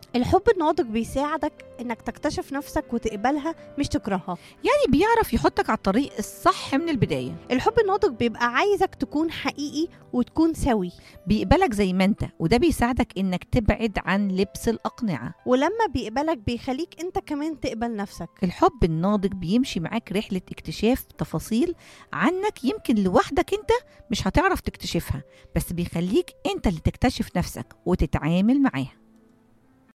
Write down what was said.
الحب الناضج بيساعدك انك تكتشف نفسك وتقبلها مش تكرهها يعني بيعرف يحطك على الطريق الصح من البداية الحب الناضج بيبقى عايزك تكون حقيقي وتكون سوي بيقبلك زي ما انت وده بيساعدك انك تبعد عن لبس الأقنعة ولما بيقبلك بيخليك انت كمان تقبل نفسك الحب الناضج بيمشي معاك رحلة اكتشاف تفاصيل عنك يمكن لوحدك انت مش هتعرف تكتشفها بس بيخليك انت اللي تكتشف نفسك وتتعامل معاها